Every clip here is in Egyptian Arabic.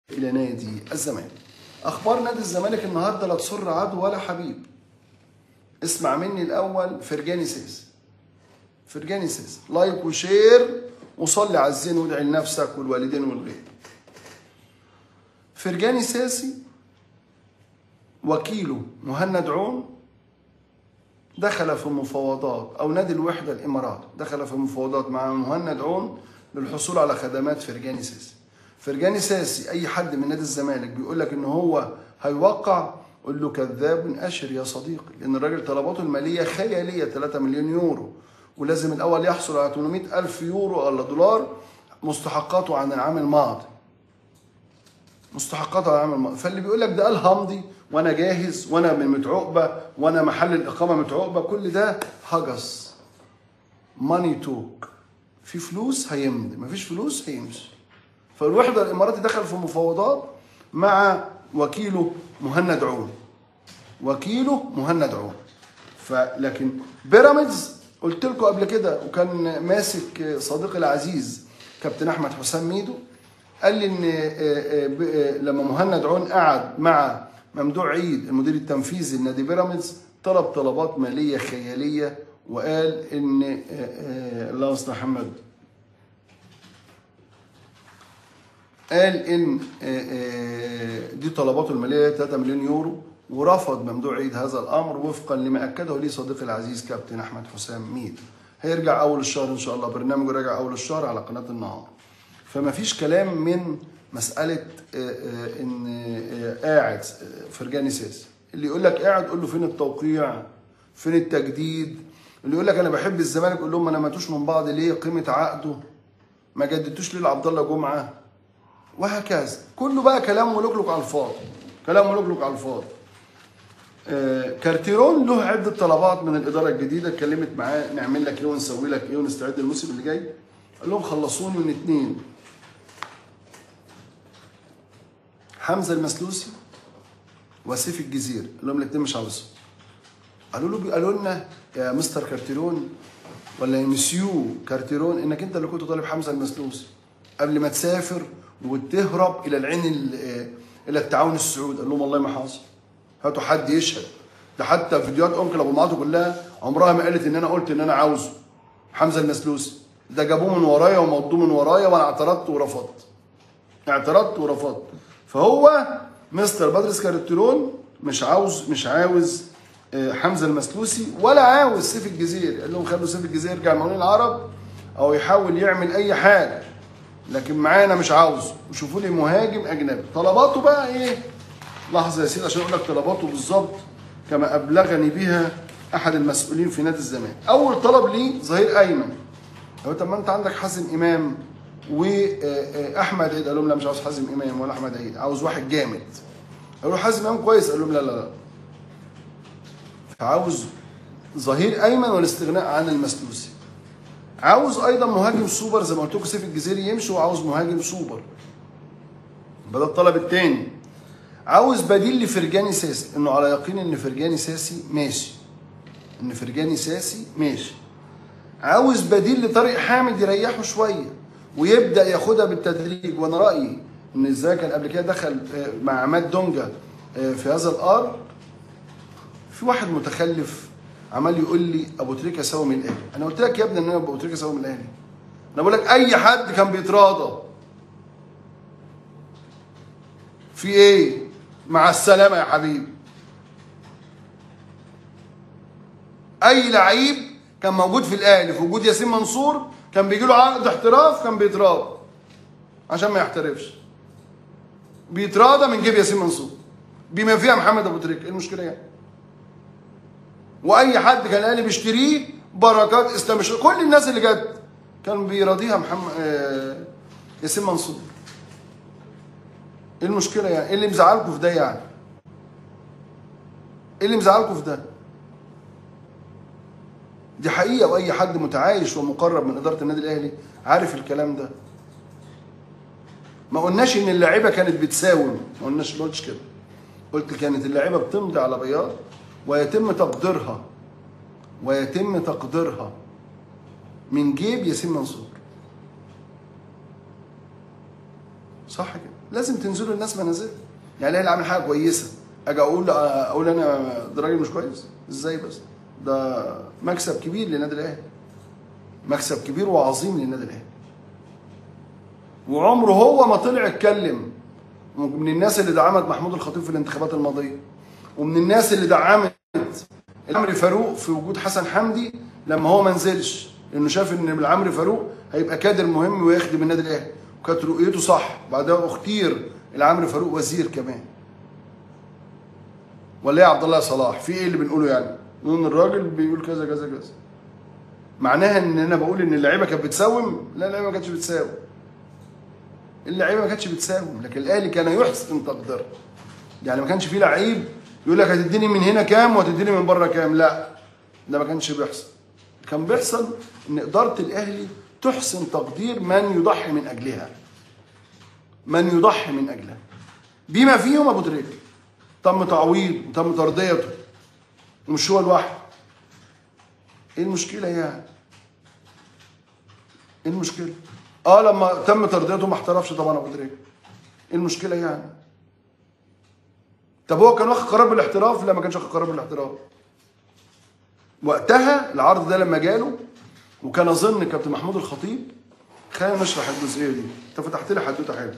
الى نادي الزمالك اخبار نادي الزمالك النهارده لا تسر عدو ولا حبيب اسمع مني الاول فرجاني سيس فرجاني سيس لايك وشير وصلي على الزين وادعي لنفسك والوالدين والغير فرجاني ساسي وكيله مهند عون دخل في مفاوضات او نادي الوحده الامارات دخل في مفاوضات مع مهند عون للحصول على خدمات فرجاني ساسي فرجاني ساسي اي حد من نادي الزمالك بيقول لك ان هو هيوقع قول له كذاب اشر يا صديقي لان الراجل طلباته الماليه خياليه 3 مليون يورو ولازم الاول يحصل على 800 الف يورو ولا دولار مستحقاته عن العام الماضي مستحقاته عن العام الماضي فاللي بيقول لك ده قال همضي وانا جاهز وانا من متعقبه وانا محل الاقامه متعقبه كل ده هجس ماني توك في فلوس هيمضي مفيش فلوس هيمشي فالوحده الاماراتي دخل في مفاوضات مع وكيله مهند عون وكيله مهند عون فلكن بيراميدز قلت لكم قبل كده وكان ماسك صديقي العزيز كابتن احمد حسام ميدو قال لي ان لما مهند عون قعد مع ممدوح عيد المدير التنفيذي لنادي بيراميدز طلب طلبات ماليه خياليه وقال ان الله يصلح محمد قال ان دي طلباته الماليه 3 مليون يورو ورفض ممدوح عيد هذا الامر وفقا لما اكده لي صديقي العزيز كابتن احمد حسام ميد هيرجع اول الشهر ان شاء الله برنامجه راجع اول الشهر على قناه النهار فما فيش كلام من مساله ان قاعد فرجاني ساسي اللي يقول لك قاعد قول له فين التوقيع فين التجديد اللي يقول لك انا بحب الزمالك قول لهم ما نمتوش من بعض ليه قيمه عقده ما جددتوش ليه لعبد الله جمعه وهكذا كله بقى كلام ولوكلوك على الفاضي كلام ولوكلوك على الفاضي آه كارتيرون له عده طلبات من الاداره الجديده اتكلمت معاه نعمل لك ايه ونسوي لك ايه ونستعد للموسم اللي جاي قال لهم خلصوني من اثنين حمزه المسلوسي وسيف الجزير قال لهم الاثنين مش عاوزهم قالوا له قالوا لنا يا مستر كارتيرون ولا يا مسيو كارتيرون انك انت اللي كنت طالب حمزه المسلوسي قبل ما تسافر وتهرب الى العين الى التعاون السعودي قال لهم والله ما حاصل هاتوا حد يشهد ده حتى فيديوهات انكل ابو معاطي كلها عمرها ما قالت ان انا قلت ان انا عاوزه حمزه المسلوسي ده جابوه من ورايا ومضوه من ورايا وانا اعترضت ورفضت اعترضت ورفضت فهو مستر بدرس كارتيرون مش عاوز مش عاوز حمزه المسلوسي ولا عاوز سيف الجزير قال لهم خلوا سيف الجزير يرجع المقاولين العرب او يحاول يعمل اي حاجه لكن معانا مش عاوزه وشوفوا لي مهاجم اجنبي طلباته بقى ايه لحظه يا سيدي عشان اقول لك طلباته بالظبط كما ابلغني بها احد المسؤولين في نادي الزمالك اول طلب ليه ظهير ايمن هو طب ما انت عندك حازم امام واحمد عيد قال لهم لا مش عاوز حازم امام ولا احمد عيد عاوز واحد جامد قالوا حازم امام كويس قال لهم لا لا لا فعاوز ظهير ايمن والاستغناء عن المسلوسي عاوز ايضا مهاجم سوبر زي ما قلت لكم سيف الجزيري يمشي وعاوز مهاجم سوبر ده الطلب الثاني عاوز بديل لفرجاني ساسي انه على يقين ان فرجاني ساسي ماشي ان فرجاني ساسي ماشي عاوز بديل لطارق حامد يريحه شويه ويبدا ياخدها بالتدريج وانا رايي ان ازاي كان قبل كده دخل مع عماد دونجا في هذا الار في واحد متخلف عمال يقول لي ابو تريكه سوى من الاهلي انا قلت لك يا ابني ان انا ابو تريكه سوى من الاهلي انا بقول لك اي حد كان بيتراضى في ايه مع السلامه يا حبيبي اي لعيب كان موجود في الاهلي في وجود ياسين منصور كان بيجي له عقد احتراف كان بيتراضى عشان ما يحترفش بيتراضى من جيب ياسين منصور بما فيها محمد ابو تريكه ايه المشكله يعني واي حد كان الاهلي بيشتريه بركات اسلام كل الناس اللي جت كان بيراضيها محمد آه ياسين منصور ايه المشكله يعني ايه اللي مزعلكم في ده يعني ايه اللي مزعلكم في ده دي حقيقه واي حد متعايش ومقرب من اداره النادي الاهلي عارف الكلام ده ما قلناش ان اللعيبه كانت بتساوم ما قلناش ما قلتش كده قلت كانت اللعيبه بتمضي على بياض ويتم تقديرها ويتم تقديرها من جيب ياسين منصور صح كده لازم تنزلوا الناس منازل يعني الاهلي عامل حاجه كويسه اجي اقول اقول انا ده راجل مش كويس ازاي بس ده مكسب كبير للنادي الاهلي مكسب كبير وعظيم للنادي الاهلي وعمره هو ما طلع اتكلم من الناس اللي دعمت محمود الخطيب في الانتخابات الماضيه ومن الناس اللي دعمت العمري فاروق في وجود حسن حمدي لما هو ما نزلش لانه شاف ان العمري فاروق هيبقى كادر مهم ويخدم النادي الاهلي وكانت رؤيته صح بعدها اختير العمري فاروق وزير كمان ولا يا عبد الله صلاح في ايه اللي بنقوله يعني نقول ان الراجل بيقول كذا كذا كذا معناها ان انا بقول ان اللعيبه كانت بتساوم لا اللعيبه ما كانتش بتساوم اللعيبه ما كانتش بتساوم لكن الاهلي كان يحسن تقديرها يعني ما كانش فيه لعيب يقول لك هتديني من هنا كام وهتديني من بره كام لا ده ما كانش بيحصل كان بيحصل ان اداره الاهلي تحسن تقدير من يضحي من اجلها من يضحي من اجلها بما فيهم ابو تريكه تم تعويض وتم ترضيته ومش هو لوحده ايه المشكله يعني ايه المشكله اه لما تم ترضيته ما احترفش طبعا ابو تريكه ايه المشكله يعني طب هو كان واخد قرار بالاحتراف لا ما كانش واخد قرار بالاحتراف وقتها العرض ده لما جاله وكان اظن كابتن محمود الخطيب خلينا نشرح الجزئيه دي انت فتحت لي حدوته حلوه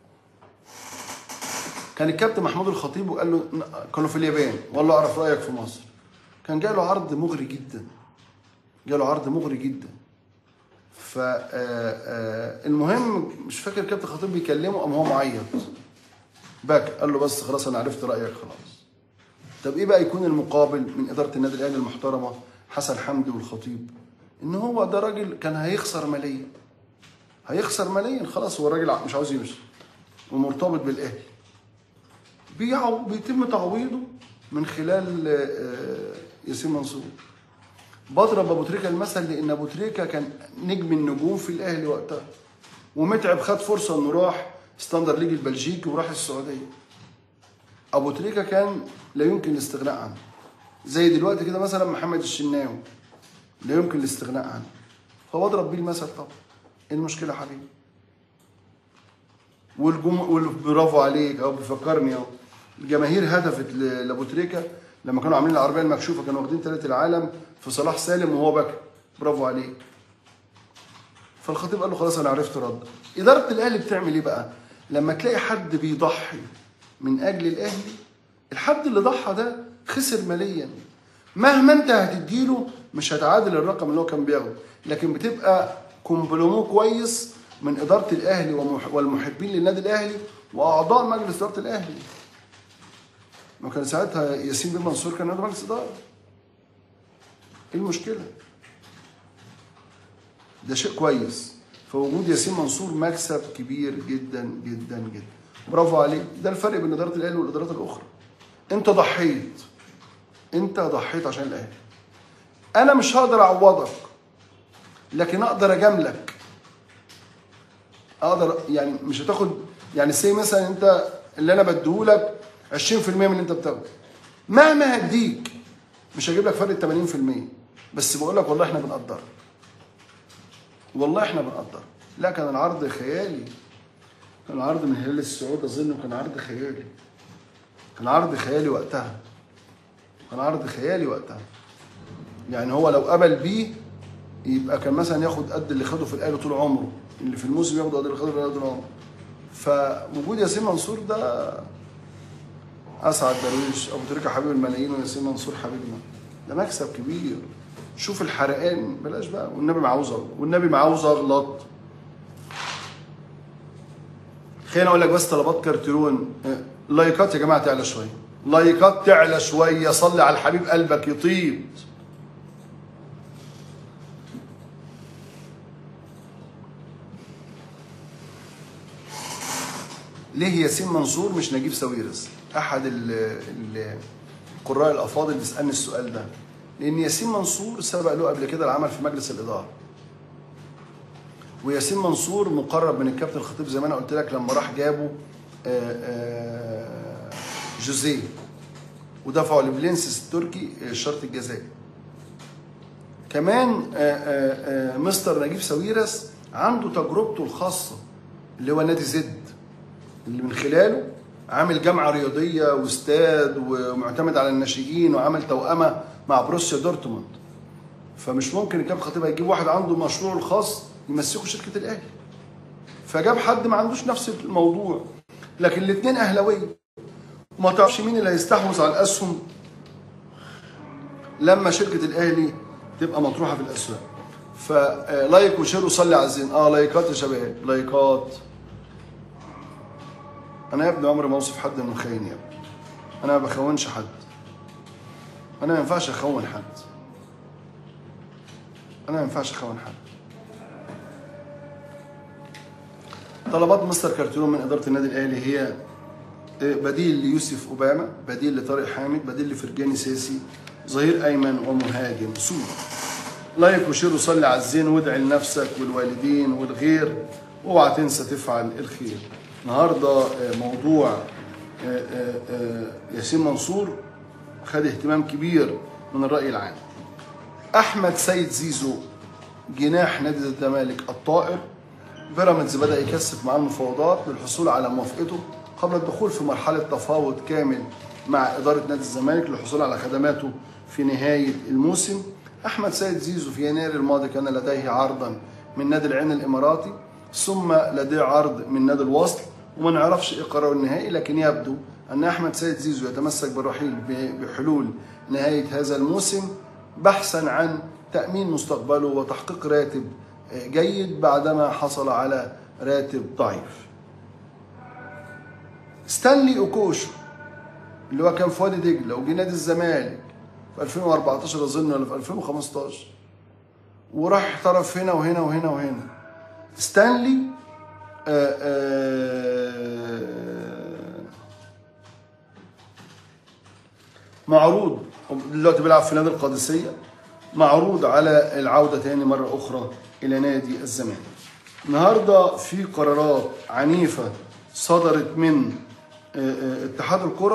كان الكابتن محمود الخطيب وقال له كانوا في اليابان وقال له اعرف رايك في مصر كان جاله عرض مغري جدا جاله عرض مغري جدا ف المهم مش فاكر الكابتن الخطيب بيكلمه قام هو معيط بكى قال له بس خلاص انا عرفت رايك خلاص طب ايه بقى يكون المقابل من اداره النادي الاهلي المحترمه حسن حمدي والخطيب ان هو ده راجل كان هيخسر ماليا هيخسر ماليا خلاص هو الراجل مش عاوز يمشي ومرتبط بالاهلي بيعو بيتم تعويضه من خلال ياسين منصور بضرب ابو تريكه المثل لان ابو تريكه كان نجم النجوم في الاهلي وقتها ومتعب خد فرصه انه راح ستاندر ليج البلجيكي وراح السعوديه ابو تريكه كان لا يمكن الاستغناء عنه زي دلوقتي كده مثلا محمد الشناوي لا يمكن الاستغناء عنه فبضرب بيه المثل طبعا ايه المشكله يا حبيبي والجم... برافو عليك اهو بيفكرني اهو الجماهير هدفت لابو تريكه لما كانوا عاملين العربيه المكشوفه كانوا واخدين ثلاثه العالم في صلاح سالم وهو بكى برافو عليك فالخطيب قال له خلاص انا عرفت رد اداره الاهلي بتعمل ايه بقى لما تلاقي حد بيضحي من اجل الاهلي الحد اللي ضحى ده خسر ماليا مهما انت هتديله مش هتعادل الرقم اللي هو كان بياخده لكن بتبقى كومبلومو كويس من اداره الاهلي والمحبين للنادي الاهلي واعضاء مجلس اداره الاهلي ما كان ساعتها ياسين بن منصور كان مجلس اداره ايه المشكله ده شيء كويس فوجود ياسين منصور مكسب كبير جدا جدا جدا برافو عليك ده الفرق بين اداره الاهلي والادارات الاخرى انت ضحيت انت ضحيت عشان الاهلي انا مش هقدر اعوضك لكن اقدر اجاملك اقدر يعني مش هتاخد يعني سي مثلا انت اللي انا بديهولك 20% من اللي انت بتاخده مهما هديك مش هجيب لك فرق 80% بس بقول لك والله احنا بنقدرك والله احنا بنقدر لا كان العرض خيالي كان العرض من هلال السعود اظن كان عرض خيالي كان عرض خيالي وقتها كان عرض خيالي وقتها يعني هو لو قبل بيه يبقى كان مثلا ياخد قد اللي خده في الاهلي طول عمره اللي في الموسم ياخد قد اللي خده في الاهلي طول عمره فوجود ياسين منصور ده اسعد درويش ابو تريكه حبيب الملايين وياسين منصور حبيبنا ده مكسب كبير شوف الحرقان بلاش بقى والنبي معاوز والنبي معاوز اغلط خليني اقول لك بس طلبات كارتيرون لايكات يا جماعه تعلى شويه لايكات تعلى شويه صلي على الحبيب قلبك يطيب ليه ياسين منصور مش نجيب ساويرس احد ال ال القراء الافاضل بيسالني السؤال ده لان ياسين منصور سبق له قبل كده العمل في مجلس الاداره وياسين منصور مقرب من الكابتن الخطيب زي ما انا قلت لك لما راح جابوا جوزيه ودفعوا لفلينسيس التركي الشرط الجزائي كمان مستر نجيب ساويرس عنده تجربته الخاصه اللي هو نادي زد اللي من خلاله عامل جامعه رياضيه واستاد ومعتمد على الناشئين وعامل توأمه مع بروسيا دورتموند فمش ممكن الكابتن خطيب هيجيب واحد عنده مشروعه الخاص يمسكه شركه الاهلي فجاب حد ما عندوش نفس الموضوع لكن الاثنين اهلاويه وما تعرفش مين اللي هيستحوذ على الاسهم لما شركه الاهلي تبقى مطروحه في الاسواق فلايك وشير وصلي على الزين اه لايكات يا شباب لايكات انا يا ابني عمري ما اوصف حد انه خاين يا ابني انا ما بخونش حد انا ما ينفعش اخون حد انا ما ينفعش اخون حد طلبات مستر كارتيرون من اداره النادي الاهلي هي بديل ليوسف اوباما بديل لطارق حامد بديل لفرجاني ساسي ظهير ايمن ومهاجم سوري لايك وشير وصلي على الزين وادعي لنفسك والوالدين والغير اوعى تنسى تفعل الخير النهارده موضوع ياسين منصور خد اهتمام كبير من الراي العام احمد سيد زيزو جناح نادي الزمالك الطائر بيراميدز بدا يكثف معاه المفاوضات للحصول على موافقته قبل الدخول في مرحله تفاوض كامل مع اداره نادي الزمالك للحصول على خدماته في نهايه الموسم احمد سيد زيزو في يناير الماضي كان لديه عرضا من نادي العين الاماراتي ثم لديه عرض من نادي الوصل وما نعرفش ايه قراره النهائي لكن يبدو ان احمد سيد زيزو يتمسك بالرحيل بحلول نهايه هذا الموسم بحثا عن تامين مستقبله وتحقيق راتب جيد بعدما حصل على راتب ضعيف. ستانلي اوكوشو اللي هو كان في وادي دجله وجه نادي الزمالك في 2014 اظن ولا في 2015 وراح احترف هنا وهنا وهنا وهنا. ستانلي آآ آآ معروض دلوقتي بيلعب في نادي القادسيه معروض على العوده تاني مره اخرى الى نادي الزمالك. النهارده في قرارات عنيفه صدرت من اتحاد الكره